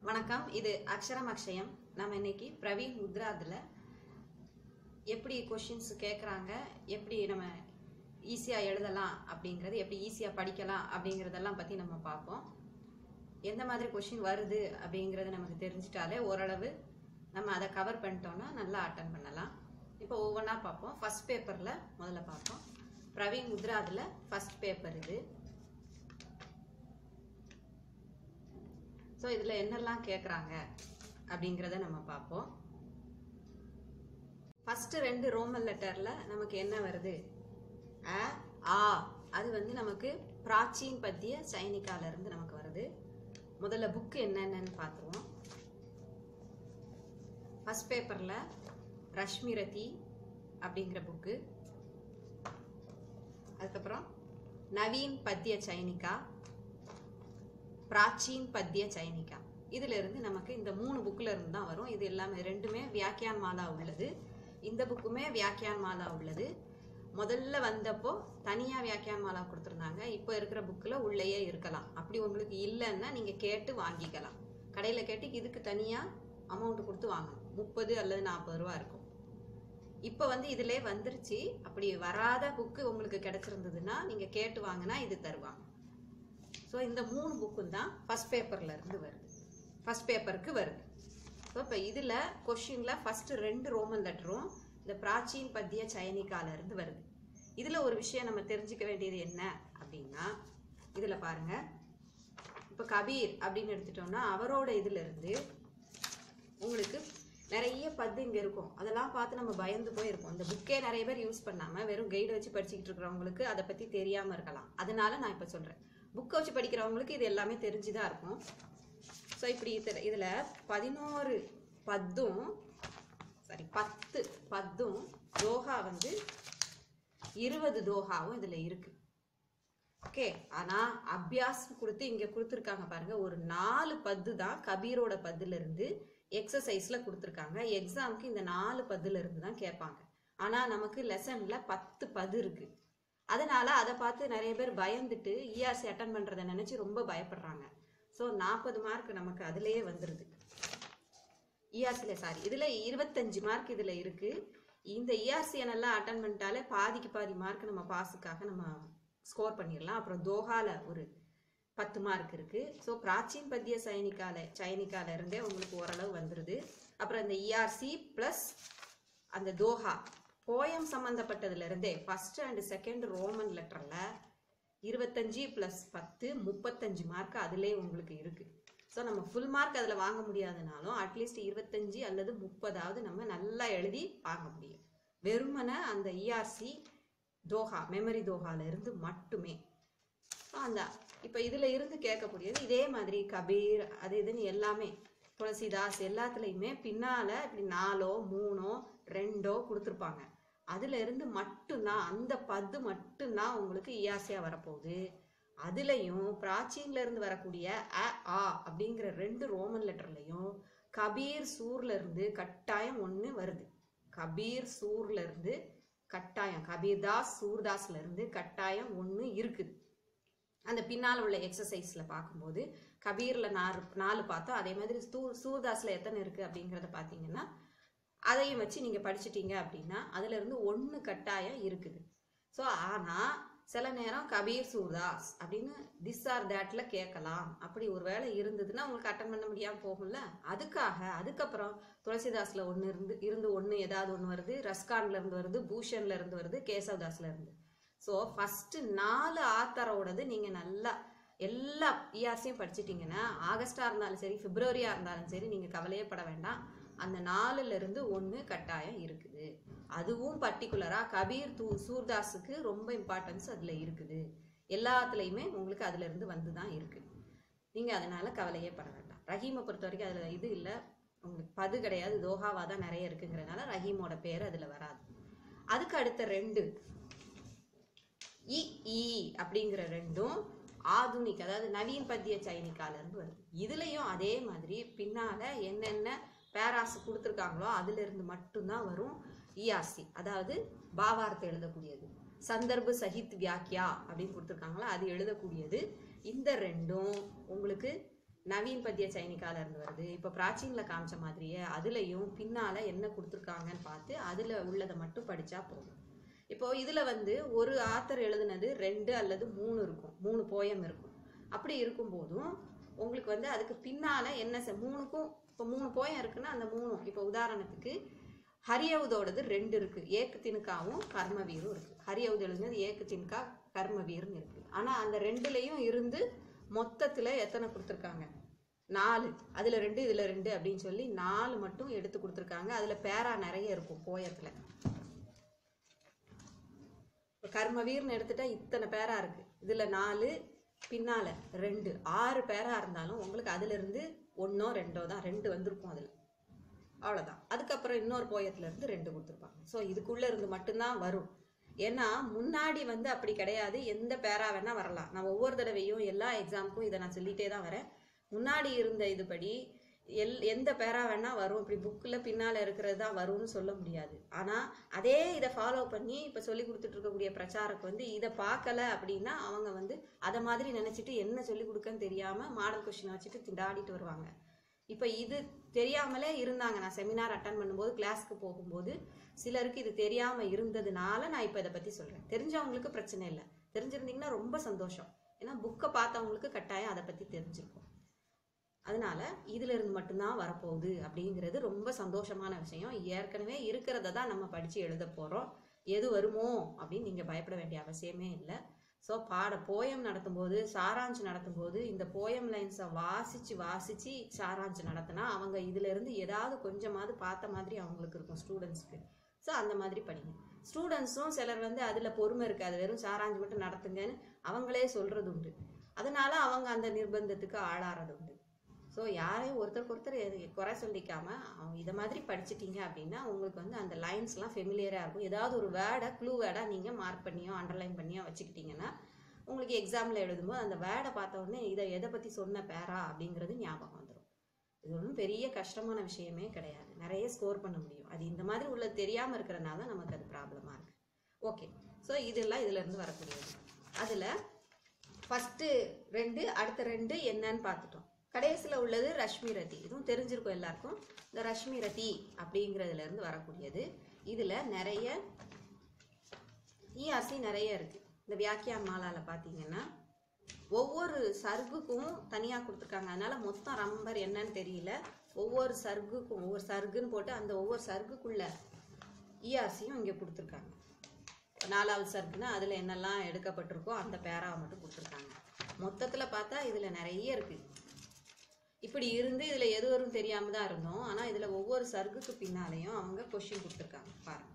வணக்கம் இது அக்ஷரம் அக்ஷயம் நம்ம இன்னைக்கு பிரவீன் முத்ராதுல எப்படி கொஷின்ஸ் கேட்குறாங்க எப்படி நம்ம ஈஸியாக எழுதலாம் அப்படிங்கிறது எப்படி ஈஸியாக படிக்கலாம் அப்படிங்கிறதெல்லாம் பற்றி நம்ம பார்ப்போம் எந்த மாதிரி கொஷின் வருது அப்படிங்கிறது நமக்கு தெரிஞ்சிட்டாலே ஓரளவு நம்ம அதை கவர் பண்ணிட்டோம்னா நல்லா அட்டன் பண்ணலாம் இப்போ ஒவ்வொன்றா பார்ப்போம் ஃபர்ஸ்ட் பேப்பரில் முதல்ல பார்ப்போம் பிரவீன் முத்ராதுல ஃபர்ஸ்ட் பேப்பர் இது ஸோ இதில் என்னெல்லாம் கேட்குறாங்க அப்படிங்கிறத நம்ம பார்ப்போம் ஃபர்ஸ்ட் ரெண்டு ரோமன் லெட்டரில் நமக்கு என்ன வருது அ ஆ அது வந்து நமக்கு பிராச்சீன் பத்திய சைனிக்கால இருந்து நமக்கு வருது முதல்ல புக்கு என்னென்னு பார்த்துருவோம் ஃபர்ஸ்ட் பேப்பரில் ரஷ்மிரதி அப்படிங்கிற புக்கு அதுக்கப்புறம் நவீன் பத்திய சைனிகா பிராச்சீன் பத்திய சைனிகா இதுல இருந்து நமக்கு இந்த மூணு புக்ல இருந்து தான் வரும் இது எல்லாமே ரெண்டுமே வியாக்கியான் மாலா உள்ளது இந்த புக்குமே வியாக்கியான் மாலா உள்ளது முதல்ல வந்தப்போ தனியா வியாக்கியான் மாலா கொடுத்துருந்தாங்க இப்போ இருக்கிற புக்கில் உள்ளேயே இருக்கலாம் அப்படி உங்களுக்கு இல்லைன்னா நீங்க கேட்டு வாங்கிக்கலாம் கடையில கேட்டு இதுக்கு தனியா அமௌண்ட் கொடுத்து வாங்கணும் முப்பது அல்லது நாற்பது ரூபா இருக்கும் இப்போ வந்து இதிலே வந்துருச்சு அப்படி வராத புக்கு உங்களுக்கு கிடைச்சிருந்ததுன்னா நீங்க கேட்டு வாங்கினா இது தருவாங்க ஸோ இந்த மூணு புக்கும் தான் ஃபர்ஸ்ட் பேப்பர்ல இருந்து வருது ஃபர்ஸ்ட் பேப்பருக்கு வருது ஸோ இப்போ இதில் கொஷினில் ஃபர்ஸ்ட் ரெண்டு ரோமன் லெட்டரும் இந்த பிராச்சீன் பத்திய சயனிக்கால இருந்து வருது இதில் ஒரு விஷயம் நம்ம தெரிஞ்சுக்க வேண்டியது என்ன அப்படின்னா இதில் பாருங்க இப்போ கபீர் அப்படின்னு எடுத்துட்டோம்னா அவரோட இதுல இருந்து உங்களுக்கு நிறைய பத்து இங்கே இருக்கும் அதெல்லாம் பார்த்து நம்ம பயந்து போயிருக்கோம் இந்த புக்கே நிறைய பேர் யூஸ் பண்ணாமல் வெறும் கைடு வச்சு படிச்சுக்கிட்டு இருக்கிறவங்களுக்கு அதை பற்றி தெரியாமல் இருக்கலாம் அதனால நான் இப்போ சொல்கிறேன் புக்கை வச்சு படிக்கிறவங்களுக்கு இது எல்லாமே தெரிஞ்சுதான் இருக்கும் ஸோ இப்படி இதில் இதில் பதினோரு பத்தும் சாரி பத்து பத்தும் தோஹா வந்து இருபது தோஹாவும் இதில் இருக்கு ஓகே ஆனால் அபியாஸ் கொடுத்து இங்கே கொடுத்துருக்காங்க பாருங்க ஒரு நாலு பத்து தான் கபீரோட பத்துல இருந்து எக்ஸசைஸில் கொடுத்துருக்காங்க எக்ஸாமுக்கு இந்த நாலு பத்துல இருந்து தான் கேட்பாங்க ஆனால் நமக்கு லெசனில் பத்து பது இருக்கு அதனால அதை பார்த்து நிறைய பேர் பயந்துட்டு இஆர்சி அட்டன் பண்ணுறதை நினச்சி ரொம்ப பயப்படுறாங்க ஸோ நாற்பது மார்க் நமக்கு அதுலேயே வந்துடுது இஆர்சியில் சாரி இதில் இருபத்தஞ்சு மார்க் இதில் இருக்குது இந்த இஆர்சியை நல்லா அட்டன் பண்ணிட்டாலே பாதிக்கு பாதி மார்க் நம்ம பாஸுக்காக நம்ம ஸ்கோர் பண்ணிடலாம் அப்புறம் தோஹால ஒரு பத்து மார்க் இருக்கு ஸோ பிராச்சீன் பத்திய சைனிக்கால சைனிக்கால இருந்தே உங்களுக்கு ஓரளவு வந்துடுது அப்புறம் இந்த இஆர்சி ப்ளஸ் அந்த தோஹா போயம் சம்மந்தப்பட்டதுல இருந்தே ஃபர்ஸ்ட் அண்ட் செகண்ட் ரோமன் லெட்டர்ல இருபத்தஞ்சு ப்ளஸ் பத்து முப்பத்தஞ்சு மார்க் அதிலே உங்களுக்கு இருக்கு ஸோ நம்ம ஃபுல் மார்க் அதில் வாங்க முடியாதுனாலும் அட்லீஸ்ட் இருபத்தஞ்சு அல்லது முப்பதாவது நம்ம நல்லா எழுதி வாங்க முடியும் வெறுமனே அந்த இஆர்சி தோஹா மெமரி தோஹால இருந்து மட்டுமே ஸோ அந்த இப்போ இதில் இருந்து கேட்கக்கூடியது இதே மாதிரி கபீர் அது இதுன்னு எல்லாமே துளசிதாஸ் எல்லாத்துலேயுமே பின்னால் இப்படி நாலோ மூணோ ரெண்டோ கொடுத்துருப்பாங்க அதுல இருந்து மட்டும்தான் அந்த பத்து மட்டும்தான் உங்களுக்கு இயாசியா வரப்போகுது அதுலயும் பிராச்சீன்ல இருந்து வரக்கூடிய அ ஆ அப்படிங்கிற ரெண்டு ரோமன் லெட்டர்லயும் கபீர் சூர்ல இருந்து கட்டாயம் ஒண்ணு வருது கபீர் சூர்ல இருந்து கட்டாயம் கபீர்தாஸ் சூர்தாஸ்ல இருந்து கட்டாயம் ஒண்ணு இருக்குது அந்த பின்னால் உள்ள எக்ஸசைஸ்ல பார்க்கும்போது கபீர்ல நாலு நாலு பார்த்தோம் அதே மாதிரி சூ சூர்தாஸ்ல எத்தனை இருக்கு அப்படிங்கிறத பார்த்தீங்கன்னா அதையும் வச்சு நீங்கள் படிச்சிட்டீங்க அப்படின்னா அதுல இருந்து ஒன்று கட்டாயம் இருக்குது ஸோ ஆனால் சில நேரம் கபீர் சூர்தாஸ் அப்படின்னு திஸ் ஆர் தேட்ல கேட்கலாம் அப்படி ஒரு வேளை இருந்ததுன்னா உங்களுக்கு அட்டன் பண்ண முடியாமல் போகும்ல அதுக்காக அதுக்கப்புறம் துளசிதாஸ்ல ஒன்று இருந்து இருந்து ஒன்று ஏதாவது ஒன்று வருது ரஸ்கான்ல இருந்து வருது பூஷன்ல இருந்து வருது கேசவதாஸ்ல இருந்து ஸோ ஃபர்ஸ்ட் நாலு ஆத்தரோடது நீங்கள் நல்லா எல்லா இஆர்சியும் படிச்சிட்டிங்கன்னா ஆகஸ்டா இருந்தாலும் சரி பிப்ரவரியா இருந்தாலும் சரி நீங்கள் கவலையே பட வேண்டாம் அந்த நாலுல இருந்து ஒன்று கட்டாயம் இருக்குது அதுவும் பர்டிகுலரா கபீர் தூ சூர்தாஸுக்கு ரொம்ப இம்பார்ட்டன்ஸ் அதில் இருக்குது எல்லாத்துலேயுமே உங்களுக்கு அதுல இருந்து வந்து தான் இருக்கு நீங்கள் அதனால கவலையே பட வேண்டாம் ரஹீமை பொறுத்த வரைக்கும் அதில் இது இல்லை உங்களுக்கு பது கிடையாது தோஹாவா தான் நிறைய இருக்குங்கிறதுனால ரஹீமோட பேர் அதில் வராது அதுக்கு அடுத்த ரெண்டு இ ஈ அப்படிங்கிற ரெண்டும் ஆதுனிக் அதாவது நவீன் பத்திய சைனிக்கால இருந்து வருது இதுலயும் அதே மாதிரி பின்னால என்னென்ன பேராஸ் கொடுத்துருக்காங்களோ அதுல இருந்து மட்டும்தான் வரும் இஆர்சி அதாவது பாவார்த்தை எழுதக்கூடியது சந்தர்ப சஹித் வியாக்கியா அப்படின்னு கொடுத்துருக்காங்களா அது எழுதக்கூடியது இந்த ரெண்டும் உங்களுக்கு நவீன் பத்திய சைனிக்கால இருந்து வருது இப்போ பிராச்சீன்ல காமிச்ச மாதிரியே அதுலயும் பின்னால என்ன கொடுத்துருக்காங்கன்னு பார்த்து அதுல உள்ளதை மட்டும் படிச்சா போதும் இப்போ இதுல வந்து ஒரு ஆத்தர் எழுதுனது ரெண்டு அல்லது மூணு இருக்கும் மூணு போயம் இருக்கும் அப்படி இருக்கும்போதும் உங்களுக்கு வந்து அதுக்கு பின்னால என்ன செ- மூணுக்கும் இப்போ மூணு போயம் இருக்குன்னா அந்த மூணும் இப்போ உதாரணத்துக்கு ஹரியவுதோடது ரெண்டு இருக்கு ஏக்கு தினுக்காவும் கர்மவீரும் இருக்கு ஹரியவுது எழுதுனது ஏக்கு தினுக்கா கர்மவீர்னு இருக்கு ஆனா அந்த ரெண்டுலயும் இருந்து மொத்தத்துல எத்தனை கொடுத்துருக்காங்க நாலு அதுல ரெண்டு இதுல ரெண்டு அப்படின்னு சொல்லி நாலு மட்டும் எடுத்து கொடுத்துருக்காங்க அதுல பேரா நிறைய இருக்கும் போயத்துல இப்போ கர்மவீர்னு எடுத்துட்டா இத்தனை பேரா இருக்கு இதுல நாலு பின்னால ரெண்டு ஆறு பேரா இருந்தாலும் உங்களுக்கு அதுல இருந்து ஒன்னோ ரெண்டோ தான் ரெண்டு வந்திருக்கும் அதுல அவ்வளவுதான் அதுக்கப்புறம் இன்னொரு போயத்துல இருந்து ரெண்டு கொடுத்துருப்பாங்க ஸோ இதுக்குள்ள இருந்து மட்டும்தான் வரும் ஏன்னா முன்னாடி வந்து அப்படி கிடையாது எந்த பேரா வேணா வரலாம் நான் ஒவ்வொரு தடவையும் எல்லா எக்ஸாமுக்கும் இதை நான் சொல்லிட்டே தான் வரேன் முன்னாடி இருந்த இதுபடி எல் எந்த பேரா வேணா வரும் இப்படி புக்கில் பின்னால் இருக்கிறது தான் வரும்னு சொல்ல முடியாது ஆனால் அதே இதை ஃபாலோ பண்ணி இப்போ சொல்லி கொடுத்துட்டு இருக்கக்கூடிய பிரச்சாரக்கு வந்து இதை பார்க்கல அப்படின்னா அவங்க வந்து அதை மாதிரி நினச்சிட்டு என்ன சொல்லி கொடுக்கன்னு தெரியாமல் மாடல் கொஷினை வச்சுட்டு திண்டாடிட்டு வருவாங்க இப்போ இது தெரியாமலே இருந்தாங்க நான் செமினார் அட்டன் பண்ணும்போது கிளாஸ்க்கு போகும்போது சிலருக்கு இது தெரியாம இருந்ததுனால நான் இப்போ இதை பத்தி சொல்றேன் தெரிஞ்சவங்களுக்கு பிரச்சனை இல்லை தெரிஞ்சிருந்தீங்கன்னா ரொம்ப சந்தோஷம் ஏன்னா புக்கை பார்த்தவங்களுக்கு கட்டாயம் அதை பத்தி தெரிஞ்சிருக்கும் அதனால இதுல இருந்து மட்டும்தான் வரப்போகுது அப்படிங்கிறது ரொம்ப சந்தோஷமான விஷயம் ஏற்கனவே இருக்கிறத தான் நம்ம படிச்சு எழுத போறோம் எது வருமோ அப்படின்னு நீங்க பயப்பட வேண்டிய அவசியமே இல்லை ஸோ பாட போயம் நடத்தும்போது சாராஞ்சு நடத்தும்போது இந்த போயம் லைன்ஸை வாசிச்சு வாசிச்சு சாராஞ்சு நடத்தினா அவங்க இதுல இருந்து ஏதாவது கொஞ்சமாவது பார்த்த மாதிரி அவங்களுக்கு இருக்கும் ஸ்டூடெண்ட்ஸ்க்கு ஸோ அந்த மாதிரி படிங்க ஸ்டூடெண்ட்ஸும் சிலர் வந்து அதில் பொறுமை இருக்காது வெறும் சாராஞ்சு மட்டும் நடத்துங்கன்னு அவங்களே சொல்றது உண்டு அதனால அவங்க அந்த நிர்பந்தத்துக்கு ஆளாறது உண்டு ஸோ யாரையும் ஒருத்தருக்கு ஒருத்தர் எது- குறை சொல்லிக்காம அவங்க இதை மாதிரி படிச்சிட்டீங்க அப்படின்னா உங்களுக்கு வந்து அந்த லைன்ஸ்லாம் ஃபெமிலியராக இருக்கும் ஏதாவது ஒரு வேர்டை க்ளூ வேர்டாக நீங்கள் மார்க் பண்ணியோ அண்டர்லைன் பண்ணியோ வச்சுக்கிட்டீங்கன்னா உங்களுக்கு எக்ஸாமில் எழுதும்போது அந்த வேர்டை பார்த்த உடனே இதை எதை பற்றி சொன்ன பேரா அப்படிங்கிறது ஞாபகம் வந்துடும் இது ஒன்றும் பெரிய கஷ்டமான விஷயமே கிடையாது நிறைய ஸ்கோர் பண்ண முடியும் அது இந்த மாதிரி உள்ள தெரியாமல் இருக்கிறனால தான் நமக்கு அது ப்ராப்ளமாக இருக்கு ஓகே ஸோ இதெல்லாம் இதுல இருந்து வரக்கூடியது அதில் ஃபஸ்ட்டு ரெண்டு அடுத்த ரெண்டு என்னன்னு பார்த்துட்டோம் கடைசியில் உள்ளது ரஷ்மி ரதி இதுவும் தெரிஞ்சிருக்கும் எல்லாருக்கும் இந்த ரஷ்மி ரதி அப்படிங்கிறதுல இருந்து வரக்கூடியது இதில் நிறைய ஈஆர்சி நிறைய இருக்கு இந்த வியாக்கியான் மாலால பார்த்தீங்கன்னா ஒவ்வொரு சர்க்குக்கும் தனியாக கொடுத்துருக்காங்க அதனால மொத்தம் ரம்பர் என்னன்னு தெரியல ஒவ்வொரு சர்க்குக்கும் ஒவ்வொரு சர்க்குன்னு போட்டு அந்த ஒவ்வொரு சர்க்குக்குள்ள ஈஆர்சியும் இங்கே கொடுத்துருக்காங்க நாலாவது சர்க்குன்னா அதில் என்னெல்லாம் எடுக்கப்பட்டிருக்கோ அந்த பேராவை மட்டும் கொடுத்துருக்காங்க மொத்தத்தில் பார்த்தா இதில் நிறைய இருக்குது இப்படி இருந்து இதில் எது வரும் தெரியாம தான் இருந்தோம் ஆனால் இதில் ஒவ்வொரு சர்க்குக்கு பின்னாலேயும் அவங்க கொஷின் கொடுத்துருக்காங்க பாருங்க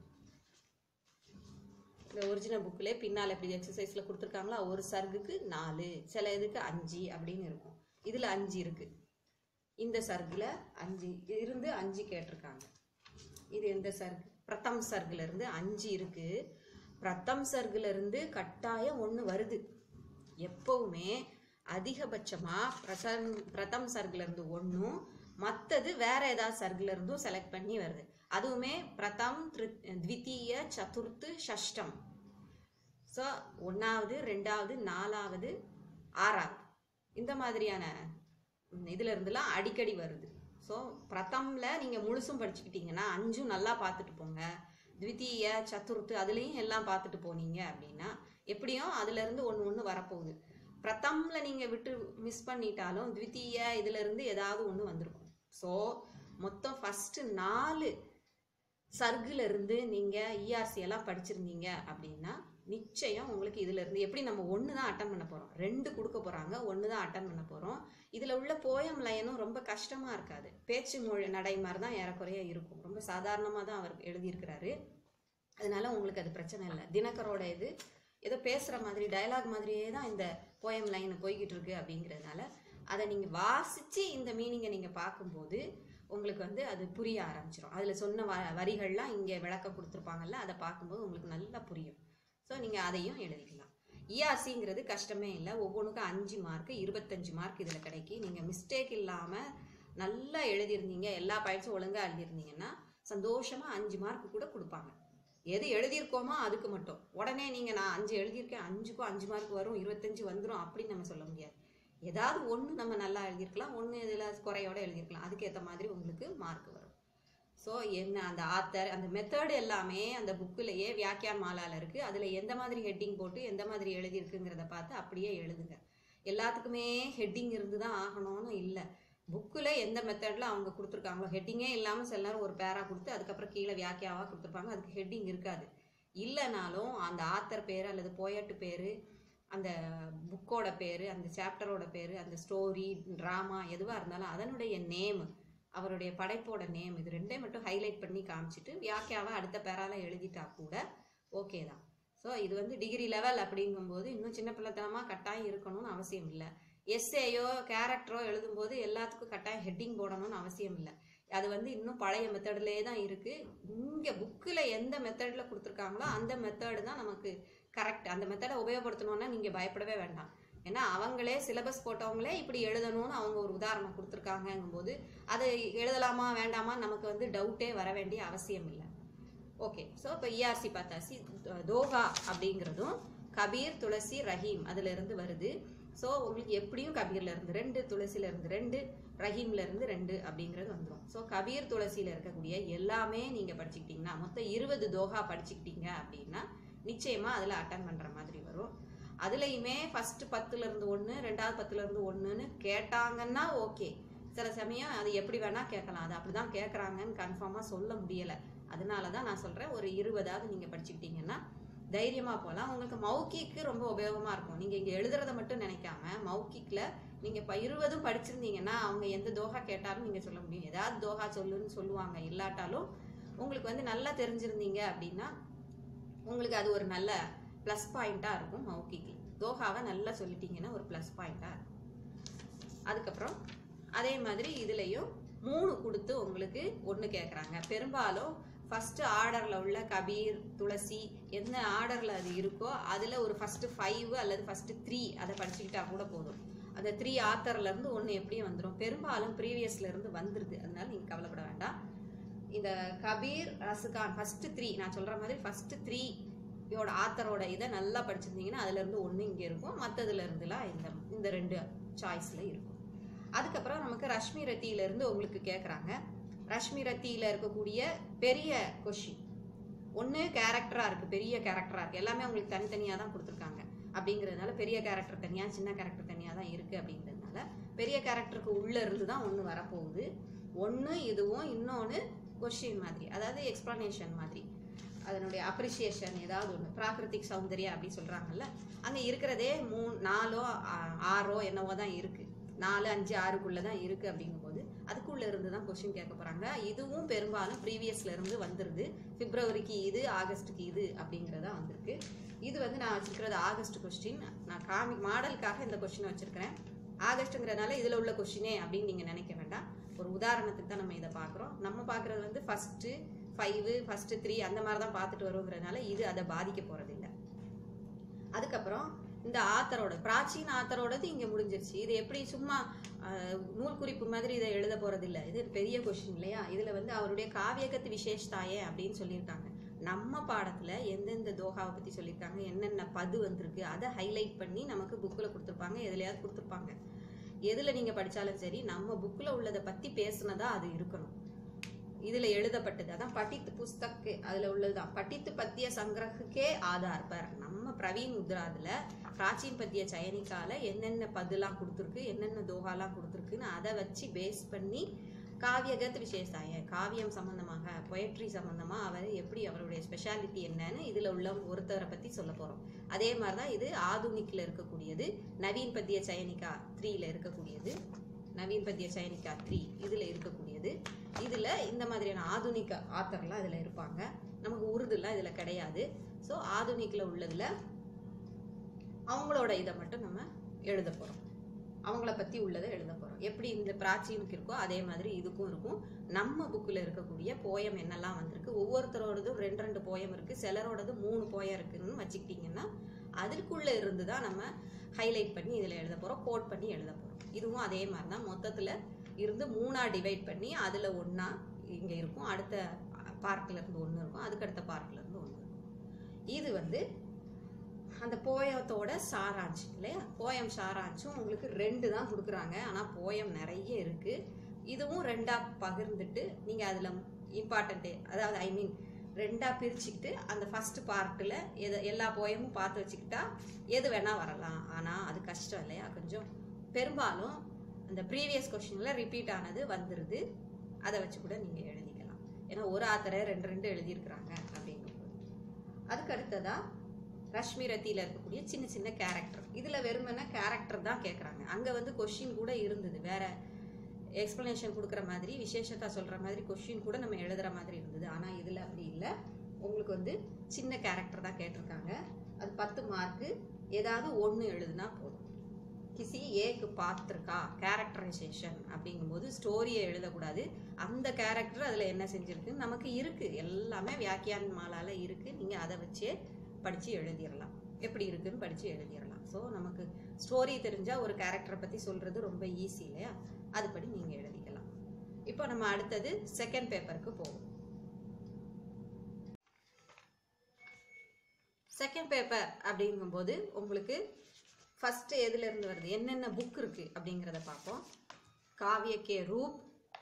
இந்த ஒரிஜினல் புக்கிலே பின்னால் எப்படி எக்ஸசைஸில் கொடுத்துருக்காங்களா ஒரு சர்க்குக்கு நாலு சில இதுக்கு அஞ்சு அப்படின்னு இருக்கும் இதில் அஞ்சு இருக்கு இந்த சர்க்கில் அஞ்சு இருந்து அஞ்சு கேட்டிருக்காங்க இது எந்த சர்க் பிரதம் சர்க்கில் இருந்து அஞ்சு இருக்கு பிரதம் சர்க்கில் இருந்து கட்டாயம் ஒன்று வருது எப்பவுமே அதிகபட்சமா பிரசன் பிரதம் சர்க்கில் இருந்து ஒன்றும் மற்றது வேற ஏதாவது சர்க்கில் இருந்தும் செலக்ட் பண்ணி வருது அதுவுமே பிரதம் திரு- த்விதீய சதுர்த்து ஷஷ்டம் ஸோ ஒன்றாவது ரெண்டாவது நாலாவது ஆறாவது இந்த மாதிரியான ம், இதுல இருந்துலாம் அடிக்கடி வருது ஸோ பிரதம்ல நீங்க முழுசும் படிச்சுக்கிட்டீங்கன்னா அஞ்சும் நல்லா பார்த்துட்டு போங்க த்விதீய சதுர்த்து அதுலேயும் எல்லாம் பார்த்துட்டு போனீங்க அப்படின்னா எப்படியும் அதுல இருந்து ஒன்று ஒன்று வரப்போகுது பிரதம்ல நீங்க விட்டு மிஸ் பண்ணிட்டாலும் த்விதீய இதுல இருந்து ஏதாவது ஒன்று வந்திருக்கும் ஸோ மொத்தம் ஃபர்ஸ்ட் நாலு சர்க்குல இருந்து நீங்க இஆர்சி எல்லாம் படிச்சிருந்தீங்க அப்படின்னா நிச்சயம் உங்களுக்கு இதுல இருந்து எப்படி நம்ம ஒன்று தான் அட்டன் பண்ண போறோம் ரெண்டு கொடுக்க போறாங்க ஒன்று தான் அட்டன் பண்ண போறோம் இதுல உள்ள போயம் லைனும் ரொம்ப கஷ்டமா இருக்காது பேச்சு மொழி நடை மாதிரி தான் ஏறக்குறைய இருக்கும் ரொம்ப சாதாரணமா தான் அவர் எழுதியிருக்கிறாரு அதனால உங்களுக்கு அது பிரச்சனை இல்லை தினகரோட இது ஏதோ பேசுற மாதிரி டயலாக் மாதிரியே தான் இந்த போயம் லைன் போய்கிட்டு இருக்கு அப்படிங்கிறதுனால அதை நீங்க வாசிச்சு இந்த மீனிங்கை நீங்க பார்க்கும்போது உங்களுக்கு வந்து அது புரிய ஆரம்பிச்சிடும் அதுல சொன்ன வ வரிகள்லாம் இங்க விளக்கம் கொடுத்துருப்பாங்கல்ல அதை பார்க்கும்போது உங்களுக்கு நல்லா புரியும் ஸோ நீங்க அதையும் எழுதிக்கலாம் இஆர்சிங்கிறது கஷ்டமே இல்லை ஒவ்வொன்றுக்கும் அஞ்சு மார்க் இருபத்தஞ்சு மார்க் இதுல கிடைக்கி நீங்க மிஸ்டேக் இல்லாம நல்லா எழுதியிருந்தீங்க எல்லா பாயிண்ட்ஸும் ஒழுங்கா எழுதியிருந்தீங்கன்னா சந்தோஷமா அஞ்சு மார்க் கூட கொடுப்பாங்க எது எழுதியிருக்கோமோ அதுக்கு மட்டும் உடனே நீங்க நான் அஞ்சு எழுதியிருக்கேன் அஞ்சுக்கும் அஞ்சு மார்க் வரும் இருபத்தஞ்சு வந்துடும் அப்படின்னு நம்ம சொல்ல முடியாது ஏதாவது ஒன்று நம்ம நல்லா எழுதியிருக்கலாம் ஒன்று இதில் குறையோட எழுதியிருக்கலாம் அதுக்கேற்ற மாதிரி உங்களுக்கு மார்க் வரும் ஸோ என்ன அந்த ஆத்தர் அந்த மெத்தட் எல்லாமே அந்த புக்கிலேயே வியாக்கியான் மாலால இருக்கு அதில் எந்த மாதிரி ஹெட்டிங் போட்டு எந்த மாதிரி எழுதியிருக்குங்கிறத பார்த்து அப்படியே எழுதுங்க எல்லாத்துக்குமே ஹெட்டிங் இருந்து தான் ஆகணும்னு இல்லை புக்கில் எந்த மெத்தடில் அவங்க கொடுத்துருக்காங்களோ ஹெட்டிங்கே இல்லாமல் சில நேரம் ஒரு பேரா கொடுத்து அதுக்கப்புறம் கீழே வியாக்கியாவாக கொடுத்துருப்பாங்க அதுக்கு ஹெட்டிங் இருக்காது இல்லைனாலும் அந்த ஆத்தர் பேர் அல்லது போயட்டு பேர் அந்த புக்கோட பேர் அந்த சாப்டரோட பேர் அந்த ஸ்டோரி ட்ராமா எதுவாக இருந்தாலும் அதனுடைய நேம் அவருடைய படைப்போட நேம் இது ரெண்டே மட்டும் ஹைலைட் பண்ணி காமிச்சிட்டு வியாக்கியாவை அடுத்த பேரால எழுதிட்டா கூட ஓகே தான் ஸோ இது வந்து டிகிரி லெவல் அப்படிங்கும்போது இன்னும் சின்ன பிள்ளைத்தனமாக கட்டாயம் இருக்கணும்னு அவசியம் இல்லை எஸ்ஏயோ கேரக்டரோ எழுதும்போது எல்லாத்துக்கும் கட்டாயம் ஹெட்டிங் போடணும்னு அவசியம் இல்லை அது வந்து இன்னும் பழைய மெத்தட்லேயே தான் இருக்குது இங்கே புக்கில் எந்த மெத்தடில் கொடுத்துருக்காங்களோ அந்த மெத்தடு தான் நமக்கு கரெக்ட் அந்த மெத்தடை உபயோகப்படுத்தணும்னா நீங்கள் பயப்படவே வேண்டாம் ஏன்னா அவங்களே சிலபஸ் போட்டவங்களே இப்படி எழுதணும்னு அவங்க ஒரு உதாரணம் கொடுத்துருக்காங்கங்கும்போது அதை எழுதலாமா வேண்டாமா நமக்கு வந்து டவுட்டே வர வேண்டிய அவசியம் இல்லை ஓகே ஸோ இப்போ இஆர்சி பார்த்தாசி தோஹா அப்படிங்கிறதும் கபீர் துளசி ரஹீம் அதுல இருந்து வருது ஸோ உங்களுக்கு எப்படியும் கபீர்ல இருந்து ரெண்டு துளசில இருந்து ரெண்டு ரஹீம்ல இருந்து ரெண்டு அப்படிங்கிறது வந்துடும் ஸோ கபீர் துளசியில இருக்கக்கூடிய எல்லாமே நீங்க படிச்சுக்கிட்டீங்கன்னா மொத்தம் இருபது தோஹா படிச்சுக்கிட்டீங்க அப்படின்னா நிச்சயமா அதுல அட்டன் பண்ற மாதிரி வரும் அதுலயுமே ஃபர்ஸ்ட் பத்துல இருந்து ஒன்று ரெண்டாவது பத்துல இருந்து ஒன்றுன்னு கேட்டாங்கன்னா ஓகே சில சமயம் அது எப்படி வேணா கேட்கலாம் அது அப்படிதான் கேட்குறாங்கன்னு கன்ஃபார்மா சொல்ல முடியல அதனால தான் நான் சொல்றேன் ஒரு இருபதாவது நீங்க படிச்சுக்கிட்டீங்கன்னா தைரியமா போகலாம் உங்களுக்கு மௌக்கிக்கு ரொம்ப உபயோகமா இருக்கும் நீங்க இங்க எழுதுறத மட்டும் நினைக்காம மௌக்கிக்ல நீங்க இப்ப இருபதும் படிச்சிருந்தீங்கன்னா அவங்க எந்த தோஹா கேட்டாலும் நீங்க சொல்ல முடியும் ஏதாவது தோஹா சொல்லுன்னு சொல்லுவாங்க இல்லாட்டாலும் உங்களுக்கு வந்து நல்லா தெரிஞ்சிருந்தீங்க அப்படின்னா உங்களுக்கு அது ஒரு நல்ல ப்ளஸ் பாயிண்ட்டாக இருக்கும் மௌக்கிக்கு தோஹாவை நல்லா சொல்லிட்டீங்கன்னா ஒரு ப்ளஸ் பாயிண்ட்டாக இருக்கும் அதுக்கப்புறம் அதே மாதிரி இதுலேயும் மூணு கொடுத்து உங்களுக்கு ஒன்று கேட்குறாங்க பெரும்பாலும் ஃபர்ஸ்ட் ஆர்டரில் உள்ள கபீர் துளசி எந்த ஆர்டரில் அது இருக்கோ அதில் ஒரு ஃபர்ஸ்ட் ஃபைவ் அல்லது ஃபர்ஸ்ட் த்ரீ அதை படிச்சுக்கிட்டா கூட போதும் அந்த த்ரீ ஆத்தர்லேருந்து ஒன்று எப்படியும் வந்துடும் பெரும்பாலும் ப்ரீவியஸ்ல இருந்து வந்துருது அதனால நீங்கள் கவலைப்பட வேண்டாம் இந்த கபீர் ரசுகான் ஃபர்ஸ்ட் த்ரீ நான் சொல்ற மாதிரி ஃபர்ஸ்ட் த்ரீ யோட ஆத்தரோட இதை நல்லா படிச்சிருந்தீங்கன்னா அதுல இருந்து ஒன்று இங்கே இருக்கும் மற்றதுல இருந்துலாம் இந்த இந்த ரெண்டு சாய்ஸ்ல இருக்கும் அதுக்கப்புறம் நமக்கு ரஷ்மி ரத்தியில இருந்து உங்களுக்கு கேட்குறாங்க ரஷ்மி ரத்தியில இருக்கக்கூடிய பெரிய கொஷின் ஒன்று கேரக்டரா இருக்கு பெரிய கேரக்டரா இருக்கு எல்லாமே உங்களுக்கு தனித்தனியாக தான் கொடுத்துருக்காங்க அப்படிங்கிறதுனால பெரிய கேரக்டர் தனியா சின்ன கேரக்டர் தனியாக தான் இருக்கு அப்படிங்கிறதுனால பெரிய கேரக்டருக்கு உள்ள இருந்து தான் ஒன்று வரப்போகுது ஒன்று இதுவும் இன்னொன்று கொஷின் மாதிரி அதாவது எக்ஸ்பிளனேஷன் மாதிரி அதனுடைய அப்ரிசியேஷன் ஏதாவது ஒன்று பிராகிருதிக் சௌந்தர்யா அப்படி சொல்கிறாங்கல்ல அங்கே இருக்கிறதே மூணு நாலோ ஆ- ஆறோ என்னவோ தான் இருக்குது நாலு அஞ்சு ஆறுக்குள்ளே தான் இருக்குது அப்படிங்கும்போது அதுக்குள்ளே இருந்து தான் கொஷின் கேட்க போகிறாங்க இதுவும் பெரும்பாலும் ப்ரீவியஸ்ல இருந்து வந்துருது பிப்ரவரிக்கு இது ஆகஸ்ட்டுக்கு இது அப்படிங்கிறதா வந்திருக்கு இது வந்து நான் வச்சிருக்கிறது ஆகஸ்ட் கொஸ்டின் நான் காமி மாடலுக்காக இந்த கொஸ்டினை வச்சிருக்கிறேன் ஆகஸ்ட்டுங்கிறதுனால இதில் உள்ள கொஷினே அப்படின்னு நீங்கள் நினைக்க வேண்டாம் ஒரு உதாரணத்துக்கு தான் நம்ம இதை பார்க்குறோம் நம்ம பார்க்குறது வந்து ஃபஸ்ட்டு ஃபைவு ஃபஸ்ட்டு த்ரீ அந்த மாதிரி தான் பார்த்துட்டு வருங்கிறதுனால இது அதை பாதிக்க போகிறதில்ல அதுக்கப்புறம் இந்த ஆத்தரோட பிராச்சீன ஆத்தரோடது இங்கே முடிஞ்சிருச்சு இது எப்படி சும்மா ஆஹ், நூல் குறிப்பு மாதிரி இதை எழுத போறதில்ல இது பெரிய கொஸ்டின் இல்லையா இதில் வந்து அவருடைய காவியகத்து விசேஷ்தாயே அப்படின்னு சொல்லியிருக்காங்க நம்ம பாடத்துல எந்தெந்த தோகாவை பத்தி சொல்லியிருக்காங்க என்னென்ன பது வந்திருக்கு அதை ஹைலைட் பண்ணி நமக்கு புக்கில் கொடுத்துருப்பாங்க எதுலையாவது கொடுத்துருப்பாங்க எதுல நீங்க படிச்சாலும் சரி நம்ம புக்கில் உள்ளதை பத்தி பேசுனதா அது இருக்கணும் இதுல எழுதப்பட்டது அதான் படித்து புஸ்தக்கு அதுல உள்ளதுதான் படித்து பத்திய சங்கிரகுக்கே ஆதார் பர் நம்ம பிரவீன் முத்ராதுல பிராச்சீன் பத்திய சயனிக்கால என்னென்ன பதுலாம் கொடுத்துருக்கு என்னென்ன தோகாலாம் கொடுத்துருக்குன்னு அதை வச்சு பேஸ் பண்ணி காவியகத் விசேஷாய காவியம் சம்பந்தமாக பொயட்ரி சம்பந்தமா அவர் எப்படி அவருடைய ஸ்பெஷாலிட்டி என்னன்னு இதுல உள்ள ஒருத்தரை பத்தி சொல்ல போறோம் அதே மாதிரிதான் இது ஆதுனிக்ல இருக்கக்கூடியது நவீன் பத்திய சயனிகா த்ரீல இருக்கக்கூடியது நவீன் பத்திய சயனிகா த்ரீ இதுல இருக்கக்கூடியது இதுல இந்த மாதிரியான ஆதுனிக ஆத்தர்லாம் இதுல இருப்பாங்க நமக்கு உருதுலாம் இதுல கிடையாது ஸோ ஆதுனிக்ல உள்ளதுல அவங்களோட இதை மட்டும் நம்ம எழுத போறோம் அவங்கள பத்தி உள்ளதை எழுத போறோம் எப்படி இந்த பிராச்சீனுக்கு இருக்கோ அதே மாதிரி இதுக்கும் இருக்கும் நம்ம புக்கில் இருக்கக்கூடிய போயம் என்னெல்லாம் வந்திருக்கு ஒவ்வொருத்தரோடதும் ரெண்டு ரெண்டு போயம் இருக்கு சிலரோடது மூணு போயம் இருக்குன்னு வச்சுக்கிட்டிங்கன்னா அதுக்குள்ள இருந்து தான் நம்ம ஹைலைட் பண்ணி இதுல எழுத போறோம் கோட் பண்ணி எழுத போறோம் இதுவும் அதே மாதிரி தான் மொத்தத்துல இருந்து மூணா டிவைட் பண்ணி அதுல ஒண்ணா இங்க இருக்கும் அடுத்த பார்க்ல இருந்து ஒண்ணு இருக்கும் அதுக்கு அடுத்த பார்க்ல இருந்து ஒண்ணு இருக்கும் இது வந்து அந்த போயத்தோட சாராஞ்சு இல்லையா போயம் சாராஞ்சும் உங்களுக்கு ரெண்டு தான் கொடுக்குறாங்க ஆனால் போயம் நிறைய இருக்கு இதுவும் ரெண்டா பகிர்ந்துட்டு நீங்கள் அதில் இம்பார்ட்டண்ட்டு அதாவது ஐ மீன் ரெண்டா பிரிச்சுக்கிட்டு அந்த ஃபர்ஸ்ட் பார்ட்டில் எது எல்லா போயமும் பார்த்து வச்சுக்கிட்டா எது வேணால் வரலாம் ஆனால் அது கஷ்டம் இல்லையா கொஞ்சம் பெரும்பாலும் அந்த ப்ரீவியஸ் கொஷினில் ரிப்பீட் ஆனது வந்துடுது அதை வச்சு கூட நீங்கள் எழுதிக்கலாம் ஏன்னா ஒரு ஆத்தரை ரெண்டு ரெண்டு எழுதியிருக்கிறாங்க அப்படிங்கும்போது அதுக்கு அடுத்ததா ரஷ்மி ரத்தியில் இருக்கக்கூடிய சின்ன சின்ன கேரக்டர் இதில் வெறுமனே கேரக்டர் தான் கேட்குறாங்க அங்கே வந்து கொஷின் கூட இருந்தது வேற எக்ஸ்ப்ளனேஷன் கொடுக்குற மாதிரி விசேஷத்தா சொல்கிற மாதிரி கொஷின் கூட நம்ம எழுதுற மாதிரி இருந்தது ஆனால் இதில் அப்படி இல்லை உங்களுக்கு வந்து சின்ன கேரக்டர் தான் கேட்டிருக்காங்க அது பத்து மார்க்கு ஏதாவது ஒன்று எழுதுனா போதும் கிசி ஏக்கு பார்த்துருக்கா கேரக்டரைசேஷன் அப்படிங்கும்போது ஸ்டோரியை எழுதக்கூடாது அந்த கேரக்டர் அதில் என்ன செஞ்சுருக்குன்னு நமக்கு இருக்குது எல்லாமே வியாக்கியான் மாலால இருக்குது நீங்கள் அதை வச்சே படித்து எழுதிடலாம் எப்படி இருக்குன்னு படித்து எழுதிடலாம் ஸோ நமக்கு ஸ்டோரி தெரிஞ்சால் ஒரு கேரக்டரை பற்றி சொல்கிறது ரொம்ப ஈஸி இல்லையா அதுபடி நீங்கள் எழுதிக்கலாம் இப்போ நம்ம அடுத்தது செகண்ட் பேப்பருக்கு போவோம் செகண்ட் பேப்பர் அப்படிங்கும்போது உங்களுக்கு ஃபஸ்ட்டு எதுல இருந்து வருது என்னென்ன புக் இருக்கு அப்படிங்கிறத பார்ப்போம் காவிய கே ரூப்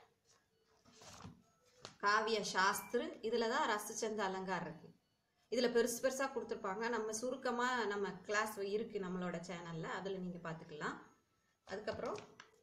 காவிய சாஸ்திரு இதில் தான் ரசச்சந்த அலங்கார் இருக்கு இதில் பெருசு பெருசாக கொடுத்துருப்பாங்க நம்ம சுருக்கமாக நம்ம கிளாஸ் இருக்கு நம்மளோட சேனலில் அதில் நீங்கள் பார்த்துக்கலாம் அதுக்கப்புறம்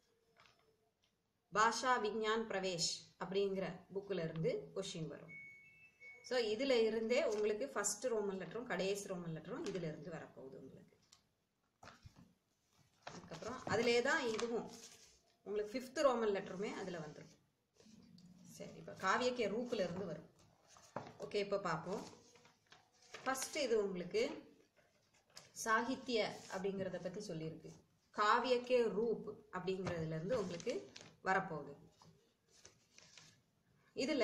பாஷா விஞ்ஞான் பிரவேஷ் அப்படிங்கிற புக்கில் இருந்து கொஷின் வரும் ஸோ இதில் இருந்தே உங்களுக்கு ஃபர்ஸ்ட் ரோமன் லெட்டரும் கடைசி ரோமன் லெட்டரும் இதில் இருந்து வரப்போகுது உங்களுக்கு அதுக்கப்புறம் அதிலே தான் இதுவும் உங்களுக்கு ஃபிஃப்த் ரோமன் லெட்டருமே அதில் வந்துடும் சரி இப்போ காவியக்கே ரூப்பில் இருந்து வரும் ஓகே இப்போ பார்ப்போம் ஃபஸ்ட்டு இது உங்களுக்கு சாகித்ய அப்படிங்கிறத பற்றி சொல்லியிருக்கு காவியக்கே ரூப் அப்படிங்கிறதுல இருந்து உங்களுக்கு வரப்போகுது இதுல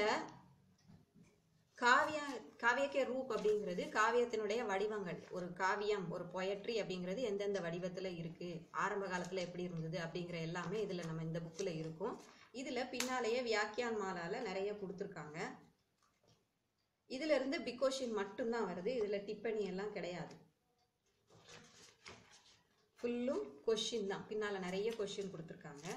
காவிய காவியக்கே ரூப் அப்படிங்கிறது காவியத்தினுடைய வடிவங்கள் ஒரு காவியம் ஒரு பொயட்ரி அப்படிங்கிறது எந்தெந்த வடிவத்துல இருக்கு ஆரம்ப காலத்துல எப்படி இருந்தது அப்படிங்கிற எல்லாமே இதுல நம்ம இந்த புக்ல இருக்கும் இதுல பின்னாலேயே வியாக்கியான் மாலால நிறைய கொடுத்துருக்காங்க இதுல இருந்து பிகோஷின் மட்டும்தான் வருது இதுல டிப்பணி எல்லாம் கிடையாது ஃபுல்லும் கொஷின் தான் பின்னால நிறைய கொஷின் கொடுத்துருக்காங்க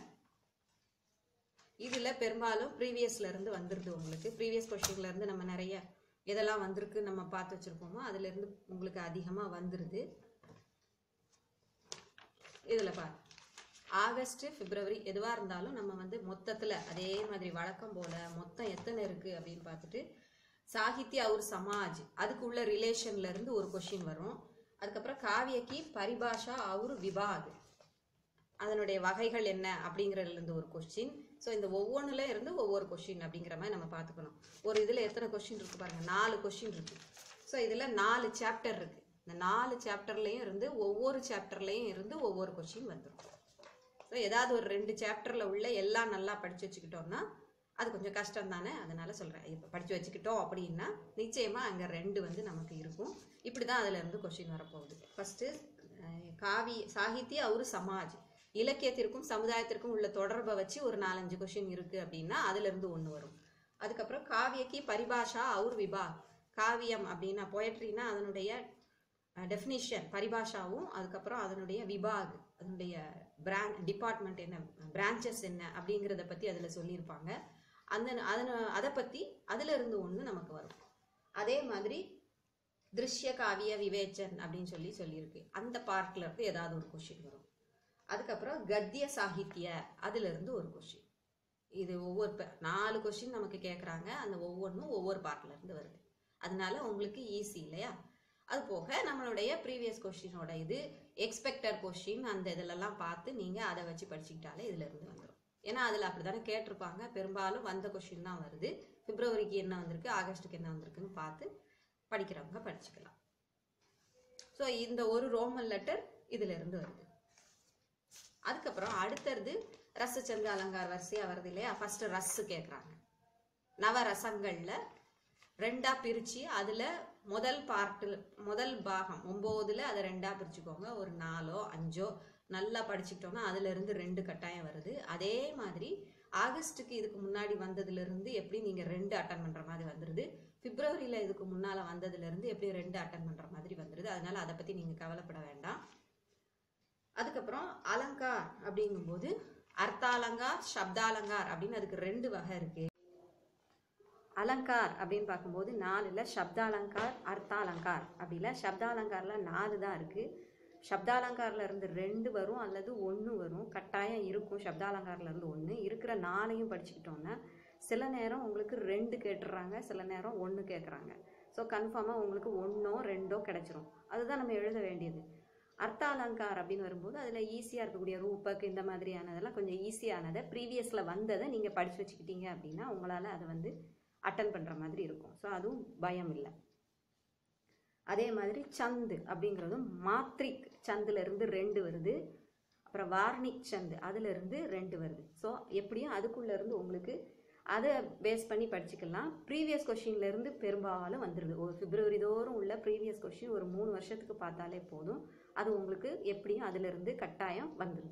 இதுல பெரும்பாலும் ப்ரீவியஸ்ல இருந்து வந்துருது உங்களுக்கு ப்ரீவியஸ் கொஷின்ல இருந்து நம்ம நிறைய எதெல்லாம் வந்திருக்கு நம்ம பார்த்து வச்சிருப்போமோ அதுல இருந்து உங்களுக்கு அதிகமா வந்துருது இதுல பாரு ஆகஸ்ட் பிப்ரவரி எதுவா இருந்தாலும் நம்ம வந்து மொத்தத்துல அதே மாதிரி வழக்கம் போல மொத்தம் எத்தனை இருக்கு அப்படின்னு பார்த்துட்டு சாகித்ய ஒரு சமாஜ் அதுக்குள்ள ரிலேஷன்ல இருந்து ஒரு கொஷின் வரும் அதுக்கப்புறம் காவியக்கு பரிபாஷா அவர் விபாக் அதனுடைய வகைகள் என்ன அப்படிங்கறதுல இருந்து ஒரு கொஸ்டின் ஸோ இந்த ஒவ்வொன்றுல இருந்து ஒவ்வொரு கொஸ்டின் அப்படிங்கிற மாதிரி நம்ம பார்த்துக்கணும் ஒரு இதுல எத்தனை கொஸ்டின் இருக்கு பாருங்க நாலு கொஸ்டின் இருக்கு ஸோ இதுல நாலு சாப்டர் இருக்கு இந்த நாலு சாப்டர்லயும் இருந்து ஒவ்வொரு சாப்டர்லயும் இருந்து ஒவ்வொரு கொஸ்டின் வந்துடும் ஸோ ஏதாவது ஒரு ரெண்டு சாப்டர்ல உள்ள எல்லாம் நல்லா படிச்சு வச்சுக்கிட்டோம்னா அது கொஞ்சம் கஷ்டம் தானே அதனால சொல்றேன் இப்போ படிச்சு வச்சுக்கிட்டோம் அப்படின்னா நிச்சயமா அங்க ரெண்டு வந்து நமக்கு இருக்கும் இப்படிதான் அதுல இருந்து கொஸ்டின் வரப்போகுது ஃபர்ஸ்ட் காவி சாகித்ய ஒரு சமாஜ் இலக்கியத்திற்கும் சமுதாயத்திற்கும் உள்ள தொடர்பை வச்சு ஒரு நாலஞ்சு கொஸ்டின் இருக்கு அப்படின்னா அதுல இருந்து ஒன்று வரும் அதுக்கப்புறம் காவியக்கு பரிபாஷா அவுர் விபாக் காவியம் அப்படின்னா பொயட்ரினா அதனுடைய டெஃபினிஷன் பரிபாஷாவும் அதுக்கப்புறம் அதனுடைய விபாக் அதனுடைய பிரான் டிபார்ட்மெண்ட் என்ன பிரான்ச்சஸ் என்ன அப்படிங்கிறத பத்தி அதுல சொல்லியிருப்பாங்க அந்த அதன அதை பத்தி அதுல இருந்து ஒன்று நமக்கு வரும் அதே மாதிரி திருஷ்ய காவிய விவேச்சன் அப்படின்னு சொல்லி சொல்லியிருக்கு அந்த பார்ட்ல இருந்து ஏதாவது ஒரு கொஸ்டின் வரும் அதுக்கப்புறம் கத்திய சாகித்ய அதுல இருந்து ஒரு கொஸ்டின் இது ஒவ்வொரு ப- நாலு கொஸ்டின் நமக்கு கேட்குறாங்க அந்த ஒவ்வொன்றும் ஒவ்வொரு பார்ட்ல இருந்து வருது அதனால உங்களுக்கு ஈஸி இல்லையா அது போக நம்மளுடைய ப்ரீவியஸ் கொஸ்டினோட இது எக்ஸ்பெக்டட் கொஸ்டின் அந்த இதிலெல்லாம் பார்த்து நீங்க அதை வச்சு படிச்சுக்கிட்டாலே இதுல இருந்து வந்துடும் ஏன்னா அதுல அப்படித்தானே கேட்டிருப்பாங்க பெரும்பாலும் வந்த கொஸ்டின் தான் வருது பிப்ரவரிக்கு என்ன வந்திருக்கு ஆகஸ்ட்டுக்கு என்ன வந்திருக்குன்னு பார்த்து படிக்கிறவங்க படிச்சுக்கலாம் ஸோ இந்த ஒரு ரோமன் லெட்டர் இதுல இருந்து வருது அதுக்கப்புறம் அடுத்தது ரசச்சந்த அலங்கார் வரிசையா வருது இல்லையா ஃபர்ஸ்ட் ரஸ் கேட்குறாங்க நவரசங்கள்ல ரெண்டா பிரிச்சு அதுல முதல் பார்ட்டு முதல் பாகம் ஒன்பதுல அதை ரெண்டா பிரிச்சுக்கோங்க ஒரு நாலோ அஞ்சோ நல்லா படிச்சுக்கிட்டோம்னா அதுல இருந்து ரெண்டு கட்டாயம் வருது அதே மாதிரி ஆகஸ்ட்டுக்கு இதுக்கு முன்னாடி வந்ததுலேருந்து எப்படி நீங்கள் ரெண்டு அட்டன் பண்ணுற மாதிரி வந்துடுது பிப்ரவரியில் இதுக்கு முன்னால் வந்ததுலேருந்து எப்படி ரெண்டு அட்டன் பண்ணுற மாதிரி வந்துடுது அதனால அதை பற்றி நீங்கள் கவலைப்பட வேண்டாம் அதுக்கப்புறம் அலங்கார் அப்படிங்கும்போது அர்த்தாலங்கார் சப்தாலங்கார் அப்படின்னு அதுக்கு ரெண்டு வகை இருக்கு அலங்கார் அப்படின்னு பார்க்கும்போது நாலுல சப்தாலங்கார் அர்த்தாலங்கார் அப்படில சப்தாலங்கார்ல நாலு தான் இருக்கு சப்தாலங்கார்ல இருந்து ரெண்டு வரும் அல்லது ஒன்று வரும் கட்டாயம் இருக்கும் சப்தாலங்கார்ல இருந்து ஒன்று இருக்கிற நாளையும் படிச்சுக்கிட்டோன்னா சில நேரம் உங்களுக்கு ரெண்டு கேட்டுடுறாங்க சில நேரம் ஒன்று கேட்குறாங்க ஸோ கன்ஃபார்மாக உங்களுக்கு ஒன்றோ ரெண்டோ கிடைச்சிரும் அதுதான் நம்ம எழுத வேண்டியது அர்த்த அலங்கார் அப்படின்னு வரும்போது அதில் ஈஸியாக இருக்கக்கூடிய ரூபக் இந்த மாதிரியானதெல்லாம் கொஞ்சம் ஈஸியானதை ப்ரீவியஸில் வந்ததை நீங்கள் படித்து வச்சுக்கிட்டீங்க அப்படின்னா உங்களால் அதை வந்து அட்டன் பண்ணுற மாதிரி இருக்கும் ஸோ அதுவும் பயம் இல்லை அதே மாதிரி சந்து அப்படிங்கிறதும் மாத்ரிக் சந்துல இருந்து ரெண்டு வருது அப்புறம் வார்னிக் சந்து அதுல இருந்து ரெண்டு வருது ஸோ எப்படியும் அதுக்குள்ள இருந்து உங்களுக்கு அதை பேஸ் பண்ணி படிச்சுக்கலாம் ப்ரீவியஸ் கொஷின்ல இருந்து பெரும்பாலும் வந்துடுது ஒரு பிப்ரவரி தோறும் உள்ள ப்ரீவியஸ் கொஷின் ஒரு மூணு வருஷத்துக்கு பார்த்தாலே போதும் அது உங்களுக்கு எப்படியும் அதுல இருந்து கட்டாயம் வந்துடுது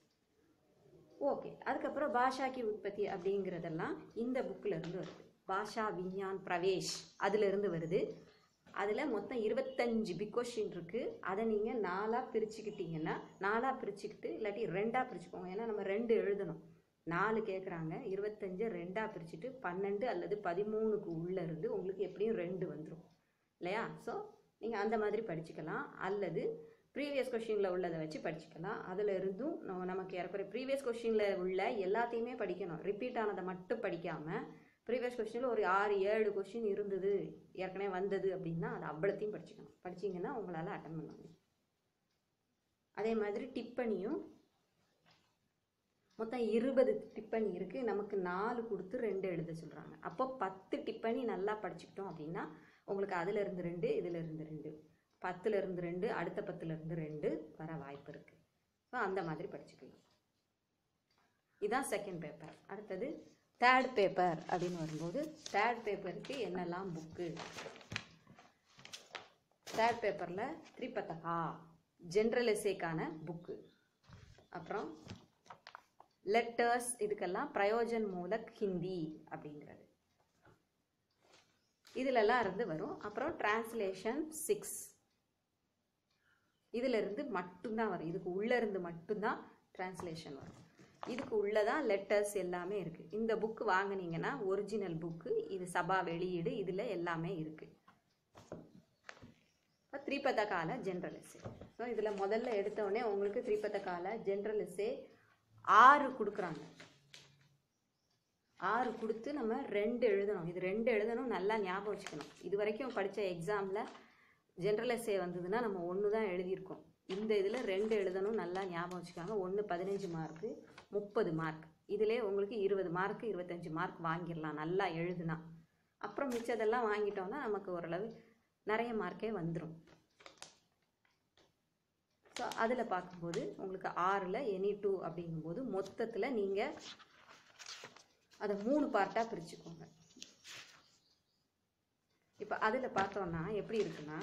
ஓகே அதுக்கப்புறம் பாஷாக்கி உற்பத்தி அப்படிங்கிறதெல்லாம் இந்த புக்கில் இருந்து வருது பாஷா விஞ்ஞான் பிரவேஷ் அதுல இருந்து வருது அதில் மொத்தம் இருபத்தஞ்சு பிக் கொஷின் இருக்குது அதை நீங்கள் நாலாக பிரிச்சுக்கிட்டீங்கன்னா நாலாக பிரிச்சுக்கிட்டு இல்லாட்டி ரெண்டாக பிரிச்சுக்கோங்க ஏன்னா நம்ம ரெண்டு எழுதணும் நாலு கேட்குறாங்க இருபத்தஞ்சு ரெண்டாக பிரிச்சுட்டு பன்னெண்டு அல்லது பதிமூணுக்கு உள்ளே இருந்து உங்களுக்கு எப்படியும் ரெண்டு வந்துடும் இல்லையா ஸோ நீங்கள் அந்த மாதிரி படிச்சுக்கலாம் அல்லது ப்ரீவியஸ் கொஷினில் உள்ளதை வச்சு படிச்சுக்கலாம் அதில் இருந்தும் நம்ம- நமக்கு ஏறக்குறைய ப்ரீவியஸ் கொஷினில் உள்ள எல்லாத்தையுமே படிக்கணும் ரிப்பீட் ஆனதை மட்டும் படிக்காமல் ப்ரீவியஸ் கொஸ்டினில் ஒரு ஆறு ஏழு கொஸ்டின் இருந்தது ஏற்கனவே வந்தது அப்படின்னா அது அவ்வளோத்தையும் படிச்சுக்கணும் படிச்சீங்கன்னா உங்களால் அட்டன் பண்ண முடியும் அதே மாதிரி டிப்பணியும் மொத்தம் இருபது டிப்பணி இருக்குது நமக்கு நாலு கொடுத்து ரெண்டு எழுத சொல்கிறாங்க அப்போ பத்து டிப்பணி நல்லா படிச்சுக்கிட்டோம் அப்படின்னா உங்களுக்கு அதுல இருந்து ரெண்டு இதுல இருந்து ரெண்டு பத்துல இருந்து ரெண்டு அடுத்த பத்துல இருந்து ரெண்டு வர வாய்ப்பு இருக்குது ஸோ அந்த மாதிரி படிச்சுக்கலாம் இதான் செகண்ட் பேப்பர் அடுத்தது தேர்ட் பேப்பர் அப்படின்னு வரும்போது தேர்ட் பேப்பருக்கு என்னெல்லாம் புக்கு தேர்ட் பேப்பரில் திரிபதகா ஜென்ரல் எஸ்ஏக்கான புக்கு அப்புறம் லெட்டர்ஸ் இதுக்கெல்லாம் பிரயோஜன் மூலக் ஹிந்தி அப்படிங்கிறது இதுலலாம் இருந்து வரும் அப்புறம் டிரான்ஸ்லேஷன் சிக்ஸ் இதுல இருந்து மட்டும்தான் வரும் இதுக்கு உள்ள இருந்து மட்டும்தான் டிரான்ஸ்லேஷன் வரும் இதுக்கு உள்ளதான் லெட்டர்ஸ் எல்லாமே இருக்கு இந்த புக் வாங்குனீங்கன்னா ஒரிஜினல் புக்கு இது சபா வெளியீடு இதுல எல்லாமே இருக்கு த்ரீபத கால ஜென்ரல் எஸ்ஏ ஸோ இதில் முதல்ல எடுத்த உடனே உங்களுக்கு த்ரீபத கால ஜென்ரல் எஸ்ஏ ஆறு கொடுக்குறாங்க ஆறு கொடுத்து நம்ம ரெண்டு எழுதணும் இது ரெண்டு எழுதணும் நல்லா ஞாபகம் வச்சுக்கணும் இது வரைக்கும் படித்த எக்ஸாமில் ஜென்ரல் எஸ்ஏ வந்ததுன்னா நம்ம ஒன்று தான் எழுதியிருக்கோம் இந்த இதில் ரெண்டு எழுதணும் நல்லா ஞாபகம் வச்சுக்காங்க ஒன்று பதினஞ்சு மார்க்கு முப்பது மார்க் இதிலே உங்களுக்கு இருபது மார்க் இருபத்தஞ்சு மார்க் வாங்கிடலாம் நல்லா எழுதுனா அப்புறம் மிச்சதெல்லாம் வாங்கிட்டோம்னா நமக்கு ஓரளவு நிறைய மார்க்கே வந்துடும் ஸோ அதில் பார்க்கும்போது உங்களுக்கு ஆறில் எனி டூ அப்படிங்கும்போது மொத்தத்தில் நீங்கள் அதை மூணு பார்ட்டாக பிரிச்சுக்கோங்க இப்போ அதில் பார்த்தோம்னா எப்படி இருக்குன்னா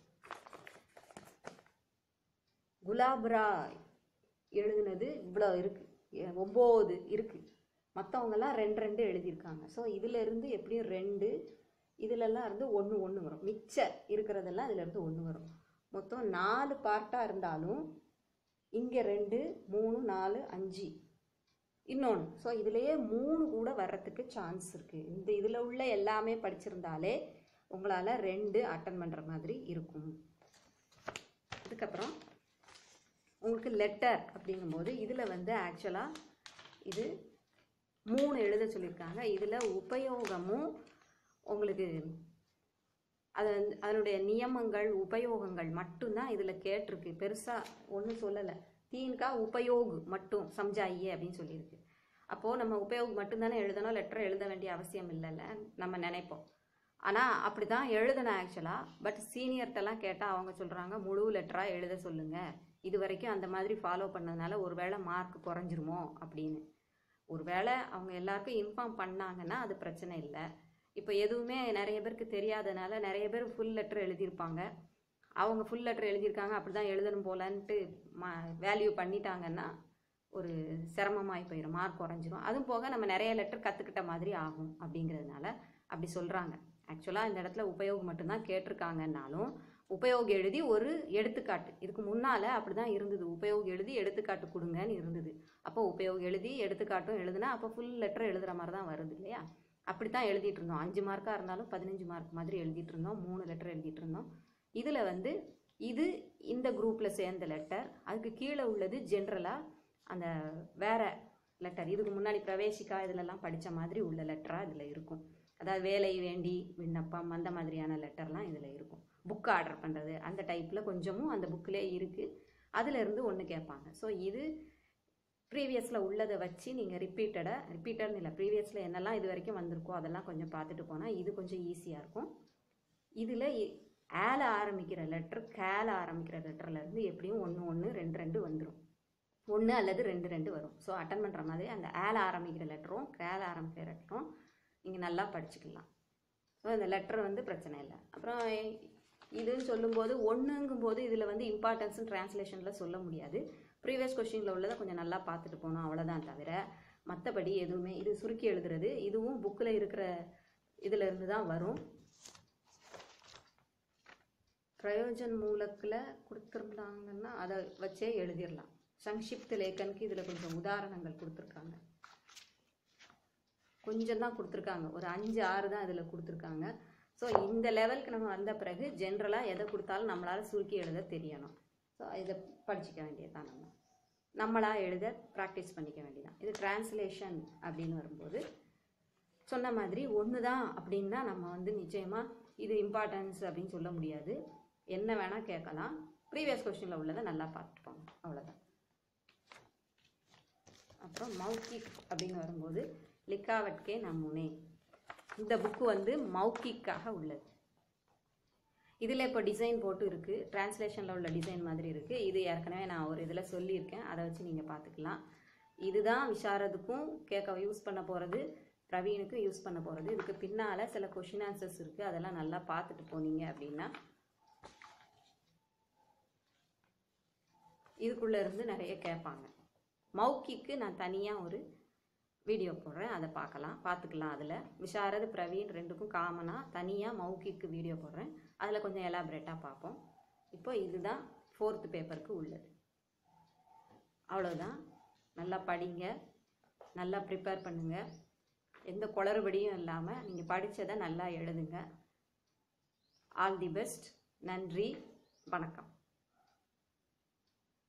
குலாப் ராய் எழுதுனது இவ்வளோ இருக்கு எ- ஒம்பது இருக்கு மற்றவங்கெல்லாம் ரெண்டு ரெண்டு எழுதியிருக்காங்க ஸோ இதுல இருந்து எப்படியும் ரெண்டு இதுலலாம் இருந்து ஒன்று ஒன்று வரும் மிச்ச இருக்கிறதெல்லாம் இதுல இருந்து ஒன்று வரும் மொத்தம் நாலு பார்ட்டாக இருந்தாலும் இங்கே ரெண்டு மூணு நாலு அஞ்சு இன்னொன்று ஸோ இதுலேயே மூணு கூட வர்றதுக்கு சான்ஸ் இருக்குது இந்த இதில் உள்ள எல்லாமே படிச்சிருந்தாலே உங்களால் ரெண்டு அட்டன் பண்ணுற மாதிரி இருக்கும் அதுக்கப்புறம் உங்களுக்கு லெட்டர் அப்படிங்கும்போது இதில் வந்து ஆக்சுவலாக இது மூணு எழுத சொல்லியிருக்காங்க இதில் உபயோகமும் உங்களுக்கு அது வந்து அதனுடைய நியமங்கள் உபயோகங்கள் மட்டும்தான் இதில் கேட்டிருக்கு பெருசாக ஒன்றும் சொல்லலை தீன்கா உபயோகு மட்டும் சம்ஜாயியே அப்படின்னு சொல்லியிருக்கு அப்போது நம்ம உபயோக் மட்டும்தானே எழுதணும் லெட்டர் எழுத வேண்டிய அவசியம் இல்லைல்ல நம்ம நினைப்போம் ஆனால் அப்படி தான் எழுதணும் ஆக்சுவலாக பட் சீனியர்கிட்டலாம் கேட்டால் அவங்க சொல்கிறாங்க முழு லெட்டராக எழுத சொல்லுங்கள் இது வரைக்கும் அந்த மாதிரி ஃபாலோ பண்ணதுனால ஒருவேளை மார்க் குறைஞ்சிருமோ அப்படின்னு ஒருவேளை அவங்க எல்லாருக்கும் இன்ஃபார்ம் பண்ணாங்கன்னா அது பிரச்சனை இல்லை இப்போ எதுவுமே நிறைய பேருக்கு தெரியாதனால நிறைய பேர் ஃபுல் லெட்டர் எழுதியிருப்பாங்க அவங்க ஃபுல் லெட்டர் எழுதியிருக்காங்க அப்படி தான் எழுதணும் போலன்ட்டு மா வேல்யூ பண்ணிட்டாங்கன்னா ஒரு சிரமமாகி போயிடும் மார்க் குறைஞ்சிரும் அதுவும் போக நம்ம நிறைய லெட்டர் கற்றுக்கிட்ட மாதிரி ஆகும் அப்படிங்கிறதுனால அப்படி சொல்கிறாங்க ஆக்சுவலாக இந்த இடத்துல உபயோகம் மட்டும்தான் கேட்டிருக்காங்கன்னாலும் உபயோக எழுதி ஒரு எடுத்துக்காட்டு இதுக்கு முன்னால் அப்படி தான் இருந்தது உபயோக எழுதி எடுத்துக்காட்டு கொடுங்கன்னு இருந்தது அப்போ உபயோக எழுதி எடுத்துக்காட்டும் எழுதுனா அப்போ ஃபுல் லெட்டர் எழுதுகிற மாதிரி தான் வருது இல்லையா அப்படி தான் எழுதிட்டு இருந்தோம் அஞ்சு மார்க்காக இருந்தாலும் பதினஞ்சு மார்க் மாதிரி எழுதிட்டு இருந்தோம் மூணு லெட்டர் எழுதிட்டு இருந்தோம் இதில் வந்து இது இந்த குரூப்பில் சேர்ந்த லெட்டர் அதுக்கு கீழே உள்ளது ஜென்ரலாக அந்த வேற லெட்டர் இதுக்கு முன்னாடி பிரவேசிக்கா இதிலெல்லாம் படித்த மாதிரி உள்ள லெட்டராக இதில் இருக்கும் அதாவது வேலை வேண்டி விண்ணப்பம் அந்த மாதிரியான லெட்டர்லாம் இதில் இருக்கும் புக் ஆர்டர் பண்ணுறது அந்த டைப்பில் கொஞ்சமும் அந்த புக்கிலே இருக்குது அதிலிருந்து ஒன்று கேட்பாங்க ஸோ இது ப்ரீவியஸில் உள்ளதை வச்சு நீங்கள் ரிப்பீட்டடாக ரிப்பீட்டட்னு இல்லை ப்ரீவியஸில் என்னெல்லாம் இது வரைக்கும் வந்திருக்கோ அதெல்லாம் கொஞ்சம் பார்த்துட்டு போனால் இது கொஞ்சம் ஈஸியாக இருக்கும் இதில் ஏல ஆரம்பிக்கிற லெட்டர் கேல ஆரம்பிக்கிற லெட்டர்லேருந்து எப்படியும் ஒன்று ஒன்று ரெண்டு ரெண்டு வந்துடும் ஒன்று அல்லது ரெண்டு ரெண்டு வரும் ஸோ அட்டன் பண்ணுற மாதிரி அந்த ஏல ஆரம்பிக்கிற லெட்டரும் கேல ஆரம்பிக்கிற லெட்டரும் நீங்கள் நல்லா படிச்சுக்கலாம் ஸோ இந்த லெட்டர் வந்து பிரச்சனை இல்லை அப்புறம் இதுன்னு சொல்லும்போது ஒன்றுங்கும்போது இதில் வந்து இம்பார்ட்டன்ஸும் ட்ரான்ஸ்லேஷனில் சொல்ல முடியாது ப்ரீவியஸ் கொஷினில் உள்ளதை கொஞ்சம் நல்லா பார்த்துட்டு போனோம் அவ்வளோதான் தவிர மற்றபடி எதுவுமே இது சுருக்கி எழுதுறது இதுவும் புக்கில் இருக்கிற இதில் இருந்து தான் வரும் பிரயோஜன் மூலக்கில் கொடுத்துருந்தாங்கன்னா அதை வச்சே எழுதிடலாம் சங்ஷிப்த லேக்கனுக்கு இதில் கொஞ்சம் உதாரணங்கள் கொடுத்துருக்காங்க கொஞ்சம் தான் கொடுத்துருக்காங்க ஒரு அஞ்சு ஆறு தான் இதில் கொடுத்துருக்காங்க ஸோ இந்த லெவலுக்கு நம்ம வந்த பிறகு ஜென்ரலாக எதை கொடுத்தாலும் நம்மளால் சுருக்கி எழுத தெரியணும் ஸோ இதை படிச்சிக்க வேண்டியதுதான் நம்ம நம்மளாக எழுத ப்ராக்டிஸ் பண்ணிக்க வேண்டியதான் இது டிரான்ஸ்லேஷன் அப்படின்னு வரும்போது சொன்ன மாதிரி ஒன்று தான் அப்படின்னா நம்ம வந்து நிச்சயமாக இது இம்பார்ட்டன்ஸ் அப்படின்னு சொல்ல முடியாது என்ன வேணால் கேட்கலாம் ப்ரீவியஸ் கொஸ்டினில் உள்ளதை நல்லா பார்த்துப்போங்க அவ்வளோதான் அப்புறம் மௌக்கிக் அப்படின்னு வரும்போது லிக்காவட்கே நம்முனே இந்த புக்கு வந்து மௌக்கிக்காக உள்ளது இதில் இப்போ டிசைன் போட்டு இருக்குது டிரான்ஸ்லேஷனில் உள்ள டிசைன் மாதிரி இருக்குது இது ஏற்கனவே நான் ஒரு இதில் சொல்லியிருக்கேன் அதை வச்சு நீங்கள் பார்த்துக்கலாம் இதுதான் விசாரதுக்கும் கேட்க யூஸ் பண்ண போகிறது பிரவீனுக்கும் யூஸ் பண்ண போகிறது இதுக்கு பின்னால் சில கொஷின் ஆன்சர்ஸ் இருக்குது அதெல்லாம் நல்லா பார்த்துட்டு போனீங்க அப்படின்னா இதுக்குள்ளே இருந்து நிறைய கேட்பாங்க மௌக்கிக்கு நான் தனியாக ஒரு வீடியோ போடுறேன் அதை பார்க்கலாம் பார்த்துக்கலாம் அதில் விஷாரத் பிரவீன் ரெண்டுக்கும் காமனாக தனியாக மௌக்கிக்கு வீடியோ போடுறேன் அதில் கொஞ்சம் எலாபரேட்டாக பார்ப்போம் இப்போ இதுதான் ஃபோர்த்து பேப்பருக்கு உள்ளது அவ்வளோதான் நல்லா படிங்க நல்லா ப்ரிப்பேர் பண்ணுங்கள் எந்த குளறுபடியும் இல்லாமல் நீங்கள் படித்ததை நல்லா எழுதுங்க ஆல் தி பெஸ்ட் நன்றி வணக்கம்